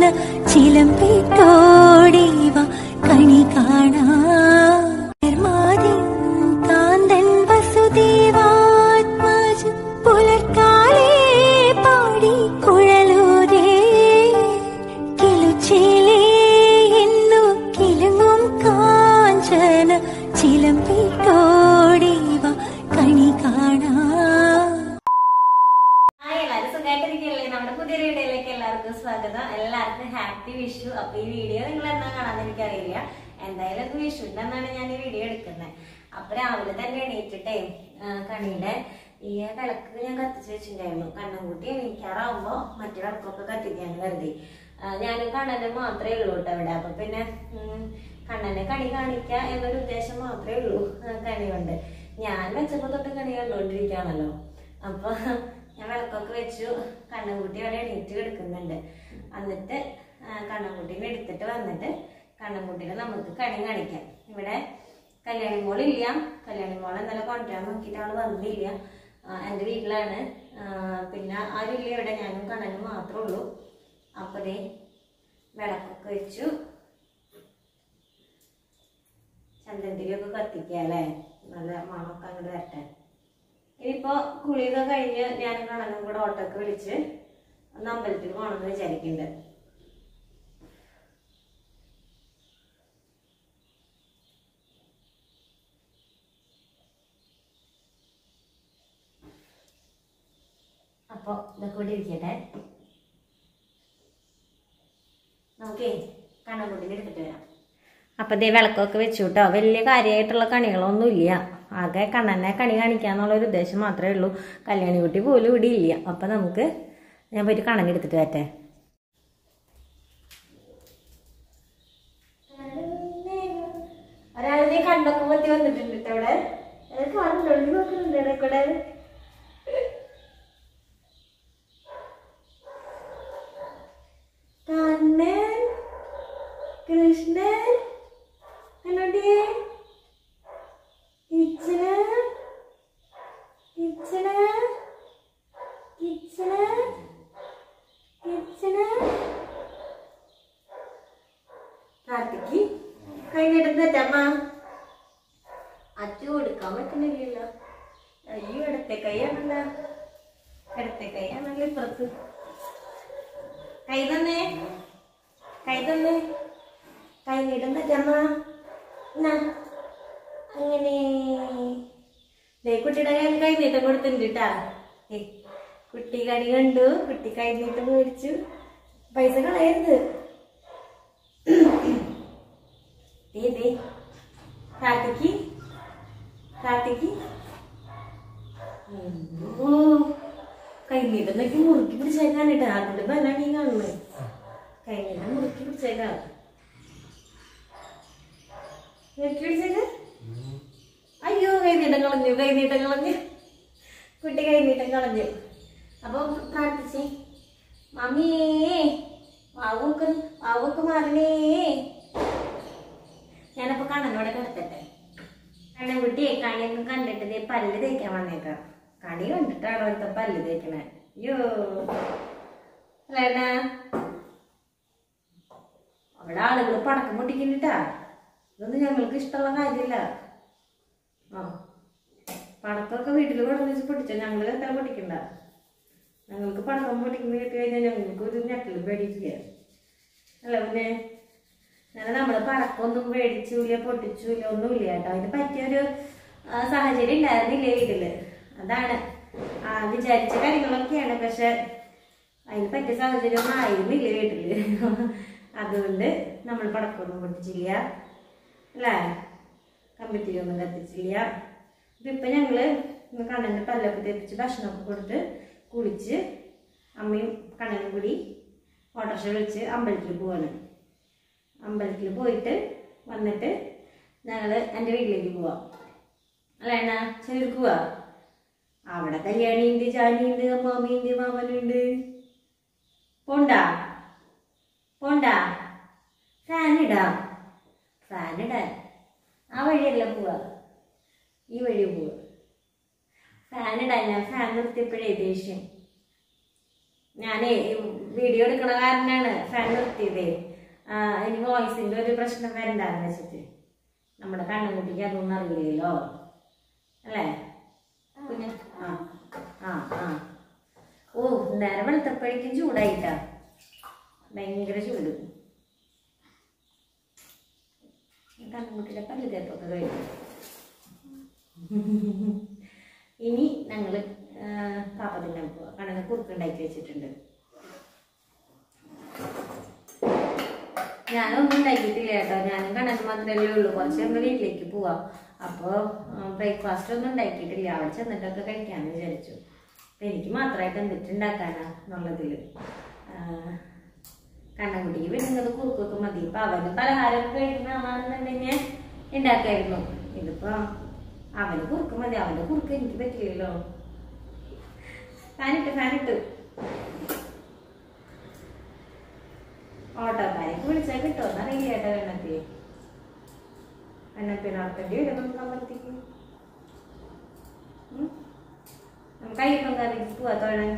ചിലമ്പിട്ടോടിവ കണി കാണാതിൻ കാന്തൻ വസുദേവാത്മജ പുലർക്കാലേ പാടി കുഴലൂരേ കിലുച്ചിലേ എന്നു കിലുങ്ങും കാഞ്ചന ചിലമ്പിട്ടോടിവ കണി കാണാ ഹായ് എല്ലാവരും സുഖമായിട്ടിരിക്കല്ലേ നമ്മുടെ പുതിയ വീഡിയോയിലേക്ക് എല്ലാവർക്കും സ്വാഗതം എല്ലാവർക്കും ഹാപ്പി വിഷു അപ്പൊ ഈ വീഡിയോ നിങ്ങൾ എന്നാ കാണാന്ന് എനിക്കറിയില്ല എന്തായാലും അത് വിഷുവിന്റെ അന്നാണ് ഞാൻ ഈ വീഡിയോ എടുക്കുന്നത് അപ്പൊ രാവിലെ തന്നെ എണീറ്റിട്ടേ ആ, കണിയുടെ ഈ വിളക്ക് ഞാൻ കത്തിച്ച് വെച്ചിട്ടുണ്ടായിരുന്നു കണ്ണൻകുട്ടി എണീക്കാറാവുമ്പോ മറ്റു വിളക്കൊക്കെ കത്തിക്കാൻ കരുതി ആ, ഞാനും കണ്ണനും മാത്രമേ ഉള്ളൂ കേട്ടോ ഇവിടെ അപ്പൊ പിന്നെ ഉം, കണ്ണനെ കണി കാണിക്ക എന്നൊരു ഉദ്ദേശം മാത്രമേ ഉള്ളൂ ആ, കണി കൊണ്ട് ഞാൻ വെച്ചപ്പോ തൊട്ട് കണി കണ്ടുകൊണ്ടിരിക്കുകയാണല്ലോ അപ്പൊ ഞാൻ വിളക്കൊക്കെ വെച്ചു കണ്ണൻകുട്ടി അവിടെ എണീറ്റ് കിടക്കുന്നുണ്ട് എന്നിട്ട് ആ, കണ്ണൻകുട്ടീനെ എടുത്തിട്ട് വന്നിട്ട് കണ്ണൻകുട്ടീനെ നമുക്ക് കണി കാണിക്കാം ഇവിടെ കല്യാണി മോളില്ല കല്യാണി മോൾ ഇന്നലെ കൊണ്ടുവരാൻ നോക്കിയിട്ട് അവള് വന്നില്ല ആ, എൻ്റെ വീട്ടിലാണ് ആ, പിന്നെ ആരുമില്ല ഇവിടെ ഞാനും കണ്ണനും മാത്രമേ ഉള്ളൂ അപ്പോൾ ദേ വിളക്കൊക്കെ വെച്ചു ചന്ദനത്തിരിയൊക്കെ കത്തിക്കുക അല്ലേ നല്ല മണമൊക്കെ അങ്ങോട്ട് വരട്ടെ ഇനിയിപ്പോ കുളിയൊക്കെ കഴിഞ്ഞ് ഞാൻ കണ്ണനും കൂടെ ഓട്ടോക്ക് വിളിച്ച് ഒന്ന് അമ്പലത്തിൽ പോകണമെന്ന് വിചാരിക്കുന്നുണ്ട് അപ്പൊ ഇതൊക്കെ ഇവിടെ ഇരിക്കട്ടെ നമുക്കേ കണ്ണൻകുട്ടിനെ എടുത്തിട്ട് വരാം അപ്പൊ ദേ വിളക്കൊക്കെ വെച്ചു കേട്ടോ വലിയ കാര്യമായിട്ടുള്ള കണികളൊന്നും ഇല്ല ആകെ കണ്ണനെ കണി കാണിക്കാന്നുള്ള ഒരു ഉദ്ദേശം മാത്രമേ ഉള്ളൂ കല്യാണി കുട്ടി പോലും ഇവിടെ ഇല്ല അപ്പൊ നമുക്ക് ഞാൻ പോയിട്ട് കണ്ണൻ എടുത്തിട്ട് വരട്ടെ ഒരാളിനെ കണ്ണൊക്കെ പറ്റി വന്നിട്ടുണ്ട് ട്ടോ ഇവിടെ അത് കാണുന്നുണ്ട് നോക്കുന്നുണ്ട് ഇടയ്ക്കൂടെ കണ്ണൻ കൃഷ്ണൻ എന്നോടിയേ കിച്ചന കിച്ചന കിച്ചന കിച്ചന കാർത്തിക്ക് കഴിഞ്ഞിട്ടമ്മ അച്ചു കൊടുക്കാൻ പറ്റുന്നില്ലല്ലോ അയ്യോ ഇടത്തെ കൈയാണല്ലോ ഇടത്തെ കൈയാണല്ലോ ഇപ്പുറത്ത് കൈ തന്നെ കൈ തന്നെ കൈ നീട്ടം പറ്റമ്മ എന്നാ അങ്ങനെ ദേ കുട്ടിയുടെ കയ്യിൽ കൈ നീട്ടം കൊടുത്തിട്ടുണ്ട് കേട്ടാ ഏ കുട്ടി കണി കണ്ടു കുട്ടി കൈ നീട്ടം മേടിച്ചു പൈസ കളയരുത് ദേ ദേ കാർത്തിക്ക് കാർത്തിക്ക് ഓ കൈനീട്ടം നോക്കി മുറുക്കി പിടിച്ചേക്കാൻ കേട്ടോ അതുകൊണ്ട് ബലാണ് ഈ കാണുന്നത് കൈനീട്ടം മുറുക്കി പിടിച്ചേക്കാം മുറുക്കി പിടിച്ചേക്ക അയ്യോ കൈനീട്ടം കളഞ്ഞു കൈനീട്ടം കളഞ്ഞു കുട്ടി കൈനീട്ടം കളഞ്ഞു അപ്പൊ പ്രാർത്ഥിച്ചേ മമ്മിയേ വാവൂക്ക് വാവൂക്ക് മാറണേ ഞാനപ്പോ കണ്ണനോടെ കിടത്തട്ടെ കണ്ണൻകുട്ടിയെ കണിയൊക്കെ കണ്ടിട്ട് ദേ പല്ല് തേക്കാൻ വന്നേക്കാം കണി കണ്ടിട്ടാണ് ഒരുത്ത പല്ല് തേക്കണേ അയ്യോ അല്ലേട്ടാ അവിടെ ആളുകൾ പടക്കം പൊട്ടിക്കുന്നിട്ടാ ഇതൊന്നും ഞങ്ങൾക്ക് ഇഷ്ടമുള്ള കാര്യമില്ല ആ പടക്കമൊക്കെ വീട്ടിൽ കൊണ്ടുവച്ച് പൊട്ടിച്ചോ ഞങ്ങൾ എത്ര പൊട്ടിക്കണ്ട ഞങ്ങൾക്ക് പടക്കം പൊട്ടിക്കുന്ന കേട്ട് കഴിഞ്ഞാൽ ഞങ്ങൾക്ക് ഒരു ഞെട്ടൽ പേടിയില്ല അല്ല പിന്നെ അങ്ങനെ നമ്മൾ പടക്കമൊന്നും മേടിച്ചില്ല പൊട്ടിച്ചില്ല ഒന്നുമില്ല കേട്ടോ അതിന് പറ്റിയൊരു ആ, സാഹചര്യം ഉണ്ടായിരുന്നില്ല വീട്ടില് അതാണ് ആ വിചാരിച്ച കാര്യങ്ങളൊക്കെയാണ് പക്ഷെ അതിന് പറ്റിയ സാഹചര്യം ഒന്നും ആയിരുന്നില്ല വീട്ടില് അതുകൊണ്ട് നമ്മൾ പടക്കമൊന്നും പൊട്ടിച്ചില്ല അല്ലേ കമ്പിത്തിരി ഒന്നും കത്തിച്ചില്ല അപ്പൊ ഇപ്പൊ ഞങ്ങള് കണ്ണന്റെ പല്ലൊക്കെ തെപ്പിച്ച് ഭക്ഷണമൊക്കെ കൊടുത്ത് കുളിച്ച് അമ്മയും കണ്ണനും കൂടി ഓട്ടോറിക്ഷ വിളിച്ച് അമ്പലത്തിൽ പോവാണ് അമ്പലത്തിൽ പോയിട്ട് വന്നിട്ട് ഞങ്ങള് എൻ്റെ വീട്ടിലേക്ക് പോവാം അല്ല എന്നാ ചെറിയ പോവാ അവിടെ കല്യാണിയുണ്ട് ജാനിയുണ്ട് അമ്മാമിയുണ്ട് മാമനുണ്ട് പോണ്ടാ പോണ്ടാ ഫാൻ ഇടാം ഫാൻ ഇടാൻ ആ വഴിയല്ല പോവാ ഈ വഴി പോവാ ഫാൻ ഇടാൻ ഞാൻ ഫാൻ നിർത്തിയപ്പോഴേ ദേഷ്യം ഞാനേ വീഡിയോ എടുക്കണ കാരനാണ് ഫാൻ നിർത്തിയതേ ആ, ഇനി വോയിസിന്റെ ഒരു പ്രശ്നം വരണ്ടാന്ന് വെച്ചിട്ട് നമ്മുടെ കണ്ണുകുട്ടിക്ക് അതൊന്നും അറിയില്ലല്ലോ അല്ലേ കുഞ്ഞ് ആ ആ ആ ഓ നേരെ വെളുത്തപ്പോഴേക്കും ചൂടായിട്ടാ ഭയങ്കര ചൂട് കണ്ണുകുട്ടിയുടെ പല്ല് തേപ്പൊക്കെ കഴിഞ്ഞു ഇനി ഞങ്ങള് പാപ്പ തിന്നാൻ പോവാ കണ്ണന് കുറുക്കുണ്ടാക്കി വെച്ചിട്ടുണ്ട് ഞാനൊന്നും ഉണ്ടാക്കിയിട്ടില്ല കേട്ടോ ഞാനും കണ്ണന് മാത്രമല്ലേ ഉള്ളൂ കുറച്ച് നമ്മുടെ വീട്ടിലേക്ക് പോവാം അപ്പോൾ ബ്രേക്ക്ഫാസ്റ്റ് ഒന്നും ഉണ്ടാക്കിയിട്ടില്ല അവിടെ ചെന്നിട്ടൊക്കെ കഴിക്കാമെന്ന് വിചാരിച്ചു അപ്പം എനിക്ക് മാത്രമായിട്ട് എന്തിട്ട് ഉണ്ടാക്കാനാ എന്നുള്ളതിൽ കണ്ണൻകുട്ടിക്ക് പിന്നെ ഇങ്ങനത്തെ കുറുക്കൊക്കെ മതി ഇപ്പം അവന് പലഹാരമൊക്കെ കഴിക്കുന്ന ആളാണെന്നുണ്ടെങ്കിൽ ഉണ്ടാക്കായിരുന്നു ഇതിപ്പോൾ അവന് കുറുക്ക് മതി അവൻ്റെ കുറുക്ക് എനിക്ക് പറ്റില്ലല്ലോ ഫാനിട്ട് ഫാനിട്ട് ഓട്ടോക്കാരേക്ക് വിളിച്ചാൽ കിട്ടുമെന്ന് അറിയില്ല കേട്ടോ വെണ്ണത്തി വെണ്ണത്തി നടത്തേണ്ടി വരും നമുക്ക് അമ്പലത്തേക്ക് ഉം? നമുക്ക് അയ്യപ്പൻ കാരേക്ക് പോവാ തൊഴാൻ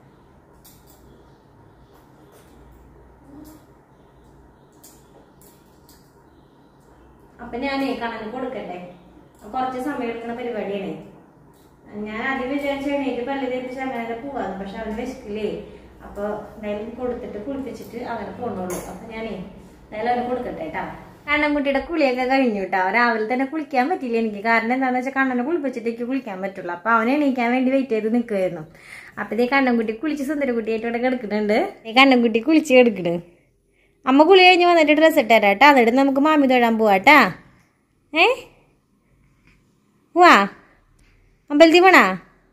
അപ്പൊ ഞാനേ കണക്ക് കൊടുക്കട്ടെ കുറച്ച് സമയം എടുക്കുന്ന പരിപാടിയാണ് ഞാൻ ആദ്യം വിചാരിച്ച എണീറ്റ് പല്ല് തേപ്പിച്ച് അങ്ങനെ പോവാന്ന് പക്ഷെ അവന് വിശക്കില്ലേ അപ്പൊ എന്തായാലും കൊടുത്തിട്ട് കുളിപ്പിച്ചിട്ട് അങ്ങനെ പോണുള്ളൂ അപ്പൊ ഞാനേ എന്തായാലും അവന് കൊടുക്കട്ടെ കേട്ടാ കണ്ണൻകുട്ടിയുടെ കുളിയൊക്കെ കഴിഞ്ഞു കേട്ടോ രാവിലെ തന്നെ കുളിക്കാൻ പറ്റില്ല എനിക്ക് കാരണം എന്താണെന്ന് വെച്ചാൽ കണ്ണനെ കുളിപ്പിച്ചിട്ടേക്ക് കുളിക്കാൻ പറ്റുള്ളൂ അപ്പൊ അവനെ എണീക്കാൻ വേണ്ടി വെയിറ്റ് ചെയ്ത് നിൽക്കുമായിരുന്നു അപ്പൊ ഇതേ കണ്ണൻകുട്ടി കുളിച്ച് സുന്ദരകുട്ടിയായിട്ട് ഇവിടെ കിടക്കുന്നുണ്ട് ഈ കണ്ണൻകുട്ടി കുളിച്ച് കിടക്കണ് അമ്മ കുളി കഴിഞ്ഞ് വന്നിട്ട് ഡ്രസ്സ് ഇട്ടുതരാം കേട്ടോ അതെടുത്ത് നമുക്ക് മാമി തൊഴാൻ പോവാട്ടാ ഏ വാ അമ്പലത്തിൽ പോണാ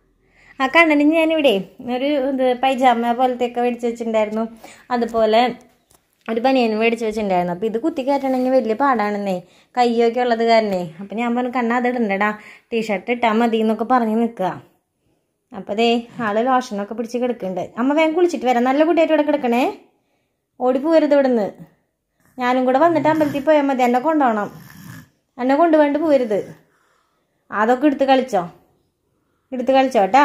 ആ കണ്ണന് ഞാനിവിടെ ഒരു ഇത് പൈജാമ പോലത്തെയൊക്കെ മേടിച്ച് വെച്ചിട്ടുണ്ടായിരുന്നു അതുപോലെ ഒരു ബനിയൻ മേടിച്ച് വെച്ചിട്ടുണ്ടായിരുന്നു അപ്പോൾ ഇത് കുത്തി കയറ്റണമെങ്കിൽ വലിയ പാടാണെന്നേ കയ്യൊക്കെ ഉള്ളത് കാരണേ അപ്പോൾ ഞാൻ പറഞ്ഞു കണ്ണ അത് ഇടണ്ടടാ ടീഷർട്ട് ഇട്ടാൽ മതി എന്നൊക്കെ പറഞ്ഞ് നിൽക്കുക അപ്പോൾ ദേ ആള് ലോഷനൊക്കെ പിടിച്ച് കിടക്കുന്നുണ്ട് അമ്മ വേഗം കുളിച്ചിട്ട് വരാം നല്ല കുട്ടിയായിട്ട് ഇവിടെ കിടക്കണേ ഓടിപ്പോരുത് ഇവിടുന്ന് ഞാനും കൂടെ വന്നിട്ട് അമ്പലത്തിൽ പോയാൽ മതി എന്നെ കൊണ്ടുപോകണം എന്നെ കൊണ്ടുപോയിട്ട് പോരുത് അതൊക്കെ എടുത്ത് കളിച്ചോ എടുത്ത് കളിച്ചോട്ടാ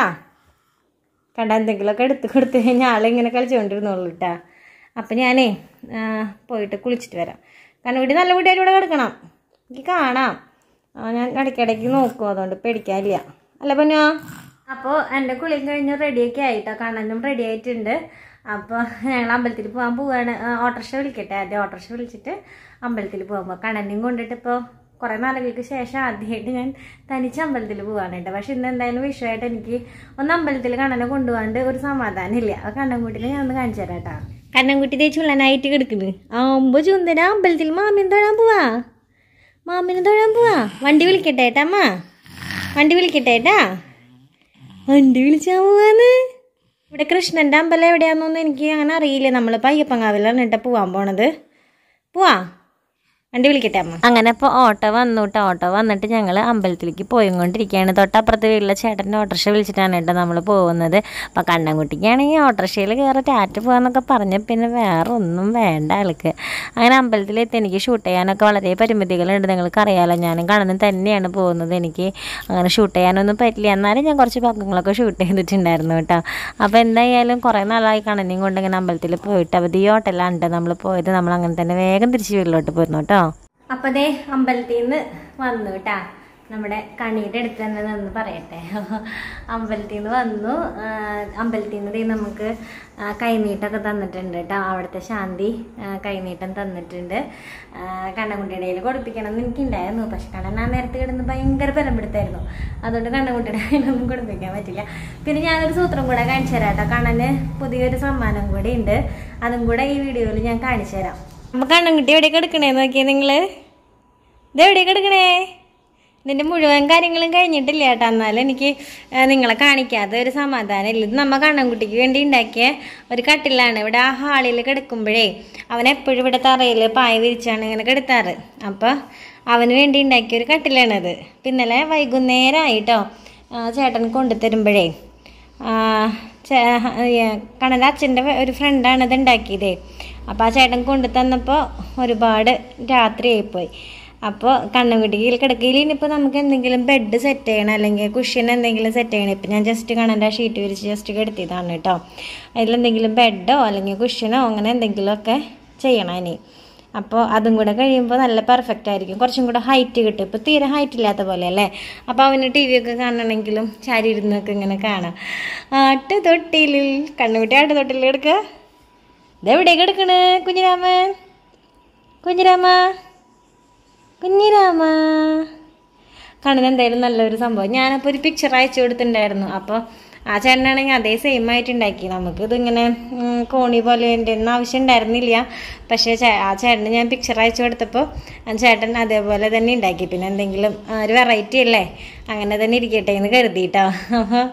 കണ്ട എന്തെങ്കിലുമൊക്കെ എടുത്ത് കൊടുത്ത് കഴിഞ്ഞാൽ ആളിങ്ങനെ കളിച്ചുകൊണ്ടിരുന്നുള്ളൂ കേട്ടാ അപ്പം ഞാനേ ആ, പോയിട്ട് കുളിച്ചിട്ട് വരാം കാരണം ഇവിടെ നല്ല കുട്ടിയായിട്ട് ഇവിടെ കിടക്കണം എനിക്ക് കാണാം ആ, ഞാൻ ഇടയ്ക്കിടയ്ക്ക് നോക്കും അതുകൊണ്ട് പേടിക്കാനില്ല അല്ല പൊന്നോ അപ്പോൾ എൻ്റെ കുളിയും കഴിഞ്ഞ് റെഡിയൊക്കെ ആയിട്ടോ കണ്ണനും റെഡി ആയിട്ടുണ്ട് അപ്പോൾ ഞങ്ങൾ അമ്പലത്തിൽ പോകാൻ പോവാണ് ആ, ഓട്ടോറിക്ഷ വിളിക്കട്ടെ ആദ്യം ഓട്ടോറിക്ഷ വിളിച്ചിട്ട് അമ്പലത്തിൽ പോകുമ്പോൾ കണ്ണനെയും കൊണ്ടിട്ട് ഇപ്പോൾ കുറേ നാളുകൾക്ക് ശേഷം ആദ്യമായിട്ട് ഞാൻ തനിച്ച് അമ്പലത്തിൽ പോവാണ് കേട്ടോ പക്ഷെ ഇന്ന് എന്തായാലും വിഷയമായിട്ട് എനിക്ക് ഒന്ന് അമ്പലത്തിൽ കണ്ണനെ കൊണ്ടുപോകാണ്ട് ഒരു സമാധാനം ഇല്ല ആ കണ്ണൻകുട്ടിനെ ഞാൻ ഒന്ന് കാണിച്ചു തരാം കേട്ടോ കണ്ണൻകുട്ടി തേ ചുള്ളനായിട്ട് കിടക്കുന്നു ആവുമ്പോൾ ചുന്തന അമ്പലത്തിൽ മാമിന് തൊഴാൻ പോവാ മാമിന് തൊഴാൻ പോവാ വണ്ടി വിളിക്കട്ടെ ഏട്ടാ അമ്മ വണ്ടി വിളിക്കട്ടെ ഏട്ടാ വണ്ടി വിളിച്ചാ പോവാന്ന് ഇവിടെ കൃഷ്ണന്റെ അമ്പലം എവിടെയാണെന്നൊന്നും എനിക്ക് അങ്ങനെ അറിയില്ല നമ്മളിപ്പോൾ അയ്യപ്പങ്കാവിലാണ് കേട്ടോ പോവാൻ പോണത് പോവാ വണ്ടി വിളിക്കട്ടെ അമ്മ അങ്ങനെ ഇപ്പോൾ ഓട്ടോ വന്നു കേട്ടോ ഓട്ടോ വന്നിട്ട് ഞങ്ങൾ അമ്പലത്തിലേക്ക് പോയിക്കൊണ്ടിരിക്കുകയാണ് തൊട്ടപ്പുറത്ത് വീട്ടിലെ ചേട്ടൻ്റെ ഓട്ടോറിക്ഷ വിളിച്ചിട്ടാണ് കേട്ടോ നമ്മൾ പോകുന്നത് അപ്പോൾ കണ്ണൻകുട്ടിക്കാണെങ്കിൽ ഓട്ടോറിക്ഷയിൽ കയറി ടാറ്റ് പോകാന്നൊക്കെ പറഞ്ഞ പിന്നെ വേറെ ഒന്നും വേണ്ട ആൾക്ക് അങ്ങനെ അമ്പലത്തിലെത്തി എനിക്ക് ഷൂട്ട് ചെയ്യാനൊക്കെ വളരെ പരിമിതികളുണ്ട് നിങ്ങൾക്ക് അറിയാമല്ലോ ഞാനും കണ്ണനും തന്നെയാണ് പോകുന്നത് എനിക്ക് അങ്ങനെ ഷൂട്ട് ചെയ്യാനൊന്നും പറ്റില്ല എന്നാലും ഞാൻ കുറച്ച് ഭാഗങ്ങളൊക്കെ ഷൂട്ട് ചെയ്തിട്ടുണ്ടായിരുന്നു കേട്ടോ അപ്പോൾ എന്തായാലും കുറേ നാളായി കണ്ണനെയും കൊണ്ട് ഇങ്ങനെ അമ്പലത്തിൽ പോയിട്ട് അപ്പോൾ ഈ ഹോട്ടലാണ് നമ്മൾ പോയത് നമ്മൾ അങ്ങനെ തന്നെ വേഗം തിരിച്ച് വീട്ടിലോട്ട് പോയിരുന്നു കേട്ടോ അപ്പോൾ ദേ അമ്പലത്തിൽ നിന്ന് വന്നു കേട്ടാ നമ്മുടെ കണിയുടെ അടുത്ത് തന്നെ നിന്ന് പറയട്ടെ അമ്പലത്തിൽ നിന്ന് വന്നു ആ, അമ്പലത്തിൽ നിന്ന് ദേ നമുക്ക് ആ, കൈനീട്ടമൊക്കെ തന്നിട്ടുണ്ട് കേട്ടോ അവിടുത്തെ ശാന്തി ആ, കൈനീട്ടം തന്നിട്ടുണ്ട് ആ, കണ്ണൻകുട്ടിയുടെ കയ്യിൽ കൊടുപ്പിക്കണം എന്ന് എനിക്കുണ്ടായിരുന്നു പക്ഷെ കണ്ണൻ ആ നേരത്തെ കിടന്ന് ഭയങ്കര ബലപ്പെടുത്തായിരുന്നു അതുകൊണ്ട് കണ്ണൻകുട്ടിയുടെ കയ്യിലൊന്നും കൊടുപ്പിക്കാൻ പറ്റില്ല പിന്നെ ഞാനൊരു സൂത്രം കൂടെ കാണിച്ചു തരാം കേട്ടോ കണ്ണന് പുതിയൊരു സമ്മാനം കൂടി ഉണ്ട് അതും കൂടെ ഈ വീഡിയോയിൽ ഞാൻ കാണിച്ചു തരാം അപ്പൊ കണ്ണൻകുട്ടി എവിടെയൊക്കെ എടുക്കണേ നോക്കിയേ നിങ്ങള് ഇത് എവിടെയൊക്കെ എടുക്കണേ ഇതിന്റെ മുഴുവൻ കാര്യങ്ങളും കഴിഞ്ഞിട്ടില്ല കേട്ടോ എന്നാലും എനിക്ക് ആ, നിങ്ങളെ കാണിക്കാതെ ഒരു സമാധാനം ഇല്ല ഇത് നമ്മ കണ്ണൻകുട്ടിക്ക് വേണ്ടി ഉണ്ടാക്കിയ ഒരു കട്ടിലാണ് ഇവിടെ ആ ഹാളിൽ കിടക്കുമ്പോഴേ അവൻ എപ്പോഴും ഇവിടെ തറയിൽ പായ വിരിച്ചാണ് ഇങ്ങനെ കിടത്താറ് അപ്പോൾ അവന് വേണ്ടി ഉണ്ടാക്കിയ ഒരു കട്ടിലാണത് ഇപ്പം ഇന്നലെ വൈകുന്നേരമായിട്ടോ ചേട്ടൻ കൊണ്ടുതരുമ്പോഴേ കണ്ണൻ്റെ അച്ഛൻ്റെ ഒരു ഫ്രണ്ടാണ് ഇത് ഉണ്ടാക്കിയതേ അപ്പോൾ ആ ചേട്ടൻ കൊണ്ടു തന്നപ്പോൾ ഒരുപാട് രാത്രിയായിപ്പോയി അപ്പോൾ കണ്ണൻകുട്ടിക്ക് കിടക്കയിൽ ഇനിയിപ്പോൾ നമുക്ക് എന്തെങ്കിലും ബെഡ് സെറ്റ് ചെയ്യണം അല്ലെങ്കിൽ കുഷ്യൻ എന്തെങ്കിലും സെറ്റ് ചെയ്യണം ഇപ്പം ഞാൻ ജസ്റ്റ് കണ്ണൻ്റെ ഷീറ്റ് വിരിച്ച് ജസ്റ്റ് കിടത്തിയതാണ് കേട്ടോ അതിലെന്തെങ്കിലും ബെഡോ അല്ലെങ്കിൽ കുഷ്യനോ അങ്ങനെ എന്തെങ്കിലുമൊക്കെ ചെയ്യണം ഇനി അപ്പോൾ അതും കൂടെ കഴിയുമ്പോൾ നല്ല പെർഫെക്റ്റ് ആയിരിക്കും കുറച്ചും കൂടെ ഹൈറ്റ് കിട്ടും ഇപ്പോൾ തീരെ ഹൈറ്റ് ഇല്ലാത്ത പോലെ അല്ലേ അപ്പോൾ അവന് ടി വി ഒക്കെ കാണണമെങ്കിലും ചാരി ഇരുന്നൊക്കെ ഇങ്ങനെ കാണാം ആട്ട് തൊട്ടിലിൽ കണ്ണുകുട്ടി ആട്ട് തൊട്ടിലിൽ എടുക്കുക ഇതെവിടേക്ക് എടുക്കണ് കുഞ്ഞിരാമൻ കുഞ്ഞിരാമ കുഞ്ഞിരാമ കണ്ണൻ എന്തായാലും നല്ലൊരു സംഭവം ഞാനപ്പോൾ ഒരു പിക്ചർ അയച്ചു കൊടുത്തിട്ടുണ്ടായിരുന്നു അപ്പോൾ ആ ചേട്ടനാണെങ്കിൽ അതേ സെയിം ആയിട്ട് ഉണ്ടാക്കി നമുക്ക് ഇതിങ്ങനെ ഉം, കോണി പോലെ എൻ്റെ ഒന്നും ആവശ്യം ഉണ്ടായിരുന്നില്ല പക്ഷേ ചേ- ആ ചേട്ടന് ഞാൻ പിക്ചർ അയച്ചു കൊടുത്തപ്പോൾ ആ ചേട്ടൻ അതേപോലെ തന്നെ ഉണ്ടാക്കി പിന്നെ എന്തെങ്കിലും ആ, ഒരു വെറൈറ്റി അല്ലേ അങ്ങനെ തന്നെ ഇരിക്കട്ടെ എന്ന് കരുതിയിട്ടോ അപ്പോൾ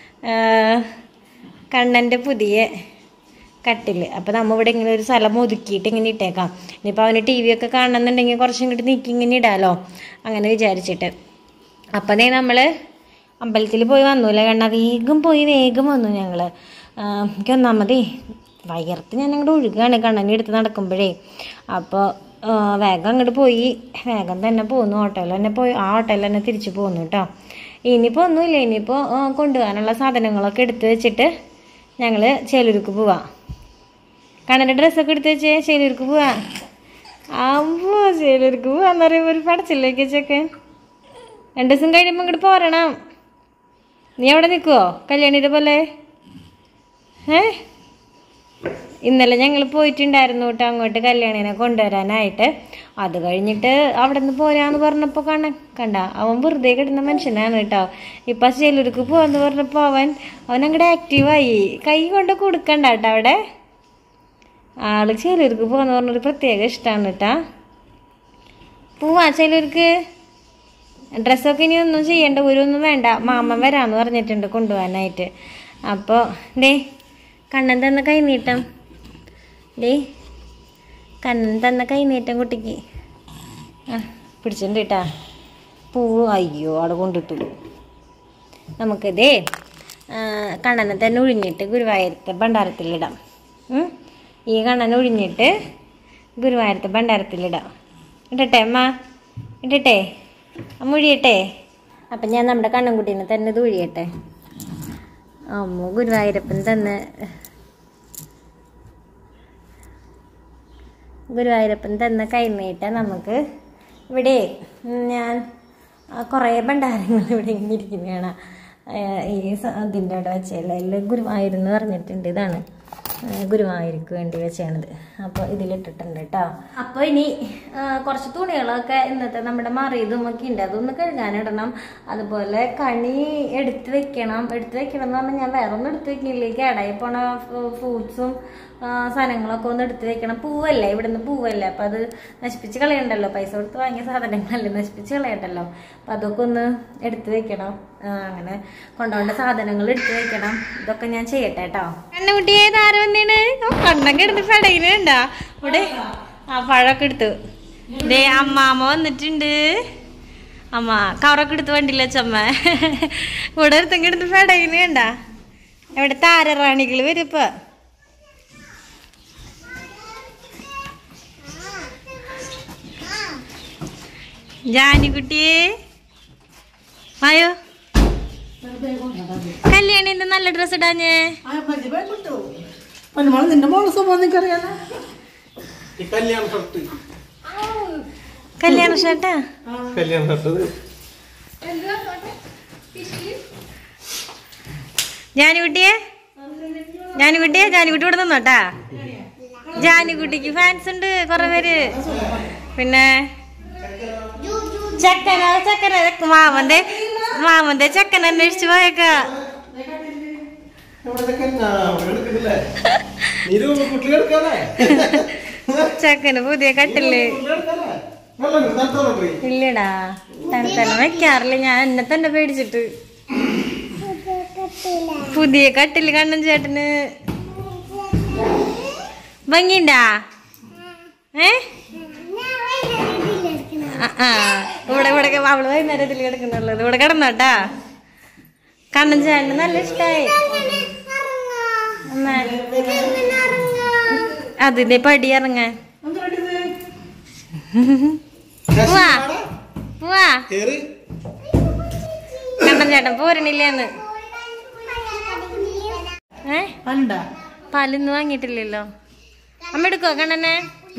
കണ്ണൻ്റെ പുതിയ കട്ടിൽ അപ്പോൾ നമ്മൾ ഇവിടെ ഇങ്ങനെ ഒരു സ്ഥലം ഒതുക്കിയിട്ട് ഇങ്ങനെ ഇട്ടേക്കാം ഇനിയിപ്പോൾ അവന് ടി വി ഒക്കെ കാണണമെന്നുണ്ടെങ്കിൽ കുറച്ചും ഇങ്ങോട്ട് നീക്കി ഇങ്ങനെ ഇടാലോ അങ്ങനെ വിചാരിച്ചിട്ട് അപ്പം ദേ നമ്മൾ അമ്പലത്തിൽ പോയി വന്നൂല്ലേ കണ്ണ വേഗം പോയി വേഗം വന്നു ഞങ്ങൾ എനിക്ക് ഒന്നാമതേ വയർത്ത് ഞാൻ അങ്ങോട്ട് ഒഴുകാണ് കണ്ണനെ എടുത്ത് നടക്കുമ്പോഴേ അപ്പോൾ വേഗം അങ്ങോട്ട് പോയി വേഗം തന്നെ പോന്നു ഓട്ടോയിൽ തന്നെ പോയി ആ ഓട്ടോയിൽ തന്നെ തിരിച്ചു പോന്നു കേട്ടോ ഇനിയിപ്പോൾ ഒന്നുമില്ല ഇനിയിപ്പോൾ കൊണ്ടുപോകാനുള്ള സാധനങ്ങളൊക്കെ എടുത്ത് വെച്ചിട്ട് ഞങ്ങൾ ചേലൂർക്ക് പോവാം കണ്ണൻ്റെ ഡ്രസ്സൊക്കെ എടുത്ത് വെച്ചേ ചേലൂർക്ക് പോവാ അമ്മോ ചേലൂർക്ക് പോവാന്ന് പറയുമ്പോൾ ഒരു പടച്ചിലേക്ക് വെച്ചൊക്കെ രണ്ട് ദിവസം കഴിയുമ്പോൾ ഇങ്ങോട്ട് പോരണം നീ അവിടെ നിൽക്കുവോ കല്യാണിയുടെ പോലെ ഏ ഇന്നലെ ഞങ്ങൾ പോയിട്ടുണ്ടായിരുന്നു കേട്ടോ അങ്ങോട്ട് കല്യാണിനെ കൊണ്ടുവരാനായിട്ട് അത് കഴിഞ്ഞിട്ട് അവിടെ നിന്ന് പോരാന്ന് പറഞ്ഞപ്പോൾ കാണാൻ കണ്ട അവൻ വെറുതെ കിടന്ന മനുഷ്യനാണ് കേട്ടോ ഇപ്പം ചേലൂർക്ക് പോവാന്ന് പറഞ്ഞപ്പോൾ അവൻ അവൻ അങ്ങോട്ട് ആക്റ്റീവായി കൈ കൊണ്ട് കൊടുക്കണ്ട കേട്ടോ അവിടെ ആള് ചേലൂർക്ക് പോകാന്ന് പറഞ്ഞൊരു പ്രത്യേക ഇഷ്ടമാണ് കേട്ടാ പോവാ ചേലൂർക്ക് ഡ്രസ്സൊക്കെ ഇനി ഒന്നും ചെയ്യേണ്ട ഒരൊന്നും വേണ്ട മാമൻ വരാമെന്ന് പറഞ്ഞിട്ടുണ്ട് കൊണ്ടുപോകാനായിട്ട് അപ്പോൾ ഡേ കണ്ണൻ തന്ന കൈനീട്ടം ഡേ കണ്ണൻ തന്ന കൈനീട്ടം കുട്ടിക്ക് ആ പിടിച്ചിട്ടുണ്ട് കേട്ടാ പൂവ് അയ്യോ അവിടെ കൊണ്ടിട്ടു നമുക്കിതേ ആ, കണ്ണനെ തന്നെ ഒഴിഞ്ഞിട്ട് ഗുരുവായൂരത്തെ ഭണ്ഡാരത്തിലിടാം ഉം? ഈ കണ്ണൻ ഒഴിഞ്ഞിട്ട് ഗുരുവായൂരത്തെ ഭണ്ഡാരത്തിലിടാം ഇടട്ടെ അമ്മ ഇടട്ടെ അമ്മ ഒഴിയട്ടെ അപ്പം ഞാൻ നമ്മുടെ കണ്ണൻകുട്ടീനെ തന്നെ ഇത് ഒഴിയട്ടെ അമ്മ ഗുരുവായൂരപ്പൻ തന്നെ ഗുരുവായൂരപ്പൻ തന്ന കൈനീട്ട നമുക്ക് ഇവിടെ ഉം, ഞാൻ ആ, കുറേ ഭണ്ഡാരങ്ങൾ ഇവിടെ ഇങ്ങനെ ഇരിക്കുന്നതാണ് ആ, ഈ സ- അതിൻ്റെ അവിടെ വെച്ചല്ല എല്ലാം ഗുരുവായൂർ എന്ന് പറഞ്ഞിട്ടുണ്ട് ഇതാണ് ആ, ഗുരുവായൂർക്ക് വേണ്ടി വെച്ചാണിത് അപ്പോൾ ഇതിലിട്ടിട്ടുണ്ട് കേട്ടോ അപ്പോൾ ഇനി ആ, കുറച്ച് തുണികളൊക്കെ ഇന്നത്തെ നമ്മുടെ മറിയതും ഒക്കെ ഉണ്ട് അതൊന്ന് കഴുകാനിടണം അതുപോലെ കണി എടുത്ത് വെക്കണം എടുത്ത് വെക്കണം എന്ന് പറഞ്ഞാൽ ഞാൻ വേറെ ഒന്നും എടുത്ത് വെക്കില്ല ഈ കേടായി പോണ ഫ്രൂട്ട്സും സാധനങ്ങളൊക്കെ ഒന്ന് എടുത്ത് വെക്കണം പൂവല്ലേ ഇവിടുന്ന് പൂവല്ലേ അപ്പം അത് നശിപ്പിച്ച് കളയണ്ടല്ലോ പൈസ കൊടുത്ത് വാങ്ങിയ സാധനങ്ങളല്ലേ നശിപ്പിച്ച് കളയണ്ടല്ലോ അപ്പം അതൊക്കെ ഒന്ന് എടുത്ത് വെക്കണം ആ, അങ്ങനെ കൊണ്ടുപോകേണ്ട സാധനങ്ങൾ എടുത്ത് വെക്കണം ഇതൊക്കെ ഞാൻ ചെയ്യട്ടെ കേട്ടോ കണ്ണുകുട്ടിയെ താരം വന്നേണ് കണ്ണൊക്കെ എടുത്ത് ഫെടയിലുണ്ടാ ഇവിടെ ആ പഴമൊക്കെ എടുത്തു ദേ അമ്മാമ്മ വന്നിട്ടുണ്ട് അമ്മ കവറൊക്കെ എടുത്ത് വണ്ടിയില്ല ചമ്മ ഇവിടെ ഒരുത്തെങ്കിൽ എടുത്ത് ഫെടയില് കണ്ടാ എവിടെ താരറാണികൾ വരും ഇപ്പൊ ജാനിക്കുട്ടിയെ വായോ കല്യാണി എന്താ നല്ല ഡ്രസ് ഇടാഞ്ഞേ മോളെ നിന്റെ മോളെ സ്വഭാവം നിനക്കറിയാലോ ഈ കല്യാണ ഷർട്ട് കല്യാണ ഷർട്ടാ കല്യാണ ഷർട്ട് ജാനിക്കുട്ടിയെ ജാനിക്കുട്ടിയെ ജാനിക്കുട്ടി ഇവിടെ നിന്നോട്ടാ ജാനിക്കുട്ടിക്ക് ഫാൻസ് ഉണ്ട് കുറെ പേര് പിന്നെ ചക്കന ചക്കന മാമന്റെ മാമന്റെ ചക്കൻ അന്വേഷിച്ചു പോയേക്കാ കുട്ടികളെടുക്കാല്ലേ ചക്കന് പുതിയ കട്ടില് ഇല്ലടാ തണുത്തല വെക്കാറില്ല ഞാൻ എന്നെ തന്നെ പേടിച്ചിട്ട് പുതിയ കട്ടില് കണ്ണൻ ചേട്ടന് ഭംഗിണ്ടാ ഏ ആ, ആ ഇവിടെ ഇവിടെ അവള് വൈകുന്നേരത്തിൽ കിടക്കുന്നുള്ളത് ഇവിടെ കിടന്നോട്ടാ കണ്ണൻ ചേട്ടന് നല്ല ഇഷ്ടായി എന്നാ അതിന്റെ പടി ഇറങ്ങാൻ പോവാ പോവാ കേറ് കണ്ടൻ ചേട്ടൻ പോരണില്ലേന്ന് ഏ പാലുണ്ടാ പാലിന്ന് വാങ്ങിയിട്ടില്ലല്ലോ അമ്മ എടുക്കോ കണ്ണനെ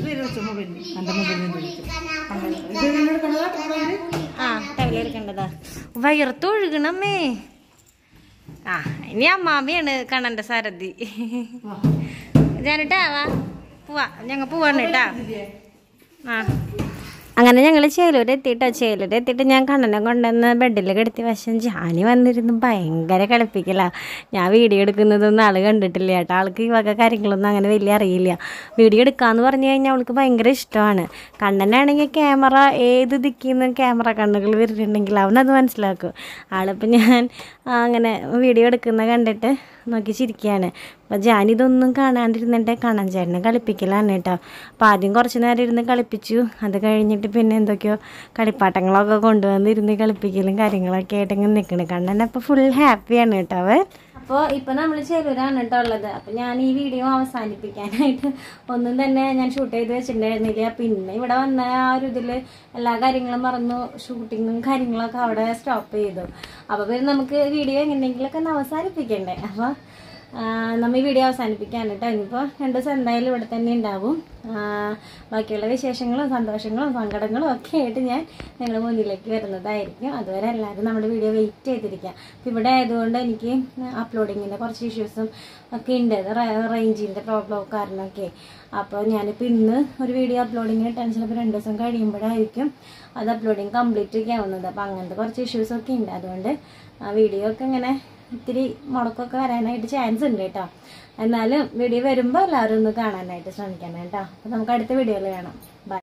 ആ ടവല എടുക്കേണ്ടതാ വയർത്ത് ഒഴുകണമ്മേ ആ ഇനി അമ്മാമ്മയാണ് കണ്ണന്റെ സാരഥി ഞാനിട്ടാ വാ പോവാ ഞങ്ങ പോവാണ് കേട്ടാ ആ അങ്ങനെ ഞങ്ങൾ ചേലൂർ എത്തിയിട്ടോ ചേലൂർ എത്തിയിട്ട് ഞാൻ കണ്ണനെ കൊണ്ടുവന്ന് ബെഡിൽ കിടത്തി വശം ജാനി വന്നിരുന്നു ഭയങ്കര കളിപ്പിക്കല ഞാൻ വീഡിയോ എടുക്കുന്നതൊന്നും ആൾ കണ്ടിട്ടില്ല കേട്ടോ ആൾക്ക് ഈ വക കാര്യങ്ങളൊന്നും അങ്ങനെ വലിയ അറിയില്ല വീഡിയോ എടുക്കാന്ന് പറഞ്ഞു കഴിഞ്ഞാൽ അവൾക്ക് ഭയങ്കര ഇഷ്ടമാണ് കണ്ണനാണെങ്കിൽ ക്യാമറ ഏത് ദിക്കിൽ നിന്ന് ക്യാമറ കണ്ണുകൾ വരുന്നുണ്ടെങ്കിൽ അവനത് മനസ്സിലാക്കും ആളിപ്പോൾ ഞാൻ ആ, അങ്ങനെ വീഡിയോ എടുക്കുന്ന കണ്ടിട്ട് നോക്കി ചിരിക്കുകയാണ് അപ്പോൾ ഞാനിതൊന്നും കാണാണ്ടിരുന്നിട്ട് കാണാൻ ചേട്ടനെ കളിപ്പിക്കലാണ് കേട്ടോ അപ്പോൾ ആദ്യം കുറച്ച് നേരം ഇരുന്ന് കളിപ്പിച്ചു അത് കഴിഞ്ഞിട്ട് പിന്നെ എന്തൊക്കെയോ കളിപ്പാട്ടങ്ങളൊക്കെ കൊണ്ടുവന്ന് ഇരുന്ന് കളിപ്പിക്കലും കാര്യങ്ങളൊക്കെ ആയിട്ട് ഇങ്ങനെ നിൽക്കണം കണ്ണൻ അപ്പോൾ ഫുൾ ഹാപ്പിയാണ് കേട്ടോ അവൻ അപ്പോൾ ഇപ്പോൾ നമ്മൾ ചെലൂരാണ് കേട്ടോ ഉള്ളത് അപ്പോൾ ഞാൻ ഈ വീഡിയോ അവസാനിപ്പിക്കാനായിട്ട് ഒന്നും തന്നെ ഞാൻ ഷൂട്ട് ചെയ്ത് വെച്ചിട്ടുണ്ടായിരുന്നില്ല പിന്നെ ഇവിടെ വന്ന ആ ഒരു ഇതിൽ എല്ലാ കാര്യങ്ങളും മറന്നു ഷൂട്ടിങ്ങും കാര്യങ്ങളൊക്കെ അവിടെ സ്റ്റോപ്പ് ചെയ്തു അപ്പോൾ പിന്നെ നമുക്ക് വീഡിയോ എങ്ങനെയെങ്കിലുമൊക്കെ ഒന്ന് അവസാനിപ്പിക്കണ്ടേ അപ്പോൾ നമ്മൾ ഈ വീഡിയോ അവസാനിപ്പിക്കാൻ കേട്ടോ ഇനിയിപ്പോൾ രണ്ട് ദിവസം എന്തായാലും ഇവിടെ തന്നെ ഉണ്ടാവും ആ, ബാക്കിയുള്ള വിശേഷങ്ങളും സന്തോഷങ്ങളും സങ്കടങ്ങളും ഒക്കെ ആയിട്ട് ഞാൻ നിങ്ങളുടെ മുന്നിലേക്ക് വരുന്നതായിരിക്കും അതുവരെ എല്ലാവരും നമ്മുടെ വീഡിയോ വെയിറ്റ് ചെയ്തിരിക്കുക അപ്പോൾ ഇവിടെ ആയതുകൊണ്ട് എനിക്ക് അപ്ലോഡിങ്ങിൻ്റെ കുറച്ച് ഇഷ്യൂസും ഒക്കെ ഉണ്ട് റേഞ്ചിൻ്റെ പ്രോബ്ലം കാരണമൊക്കെ അപ്പോൾ ഞാനിപ്പോൾ ഇന്ന് ഒരു വീഡിയോ അപ്ലോഡിങ്ങിന് ടെൻഷൻ ഇപ്പോൾ രണ്ട് ദിവസം കഴിയുമ്പോഴായിരിക്കും അത് അപ്ലോഡിങ് കംപ്ലീറ്റ് ഒക്കെ ആവുന്നത് അപ്പോൾ അങ്ങനത്തെ കുറച്ച് ഇഷ്യൂസൊക്കെ ഉണ്ട് അതുകൊണ്ട് ആ വീഡിയോ ഒക്കെ ഇങ്ങനെ ഇത്തിരി മുടക്കമൊക്കെ വരാനായിട്ട് ചാൻസ് ഉണ്ട് കേട്ടോ എന്നാലും വീഡിയോ വരുമ്പോൾ എല്ലാവരും ഒന്ന് കാണാനായിട്ട് ശ്രമിക്കണം കേട്ടോ അപ്പോൾ നമുക്ക് അടുത്ത വീഡിയോയിൽ കാണാം ബൈ